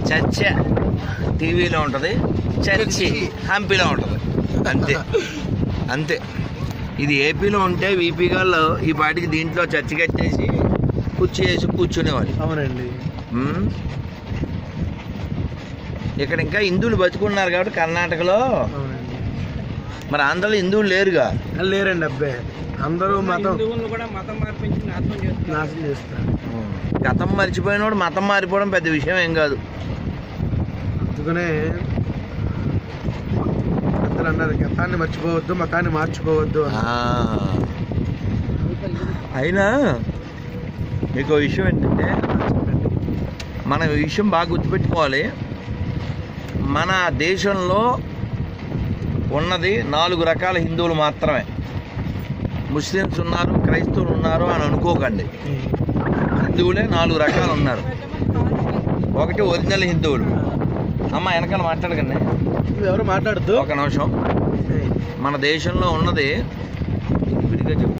చర్చ టీవీలో ఉంటుంది చర్చి హంపీలో ఉంటుంది అంతే అంతే ఇది ఏపీలో ఉంటే వీపీ గాళ్ళు ఈ పాటికి దీంట్లో చర్చి కట్టేసి కుర్చీ వేసి కూర్చునేవాళ్ళు అవునండి ఉమ్. ఇక్కడ ఇంకా హిందువులు బతుకున్నారు కాబట్టి కర్ణాటకలో అవునండి మరి ఆంధ్రలో హిందువులు లేరుగా లేరండి అబ్బాయి అందరూ మతం హిందువులను కూడా మతం మార్పించి నాశనం చేస్తున్నారు నాశనం చేస్తారు గతం మర్చిపోయినోడు మతం మారిపోవడం పెద్ద విషయం ఏం కాదు అందుకనే అందరూ అన్నారు గతాన్ని మర్చిపోవద్దు మతాన్ని మార్చుకోవద్దు అని. ఆ. అయినా మీకు ఓ విషయం ఏంటంటే మనం ఈ విషయం బాగా గుర్తుపెట్టుకోవాలి మన దేశంలో ఉన్నది నాలుగు రకాల హిందువులు మాత్రమే ముస్లిమ్స్ ఉన్నారు క్రైస్తవులు ఉన్నారు అని అనుకోకండి హిందువులే నాలుగు రకాలు ఉన్నారు ఒకటి ఒరిజినల్ హిందువులు అమ్మ వెనకాల మాట్లాడకండి నువ్వు ఎవరు మాట్లాడుతూ ఒక నిమిషం మన దేశంలో ఉన్నది విడిగా చెప్పు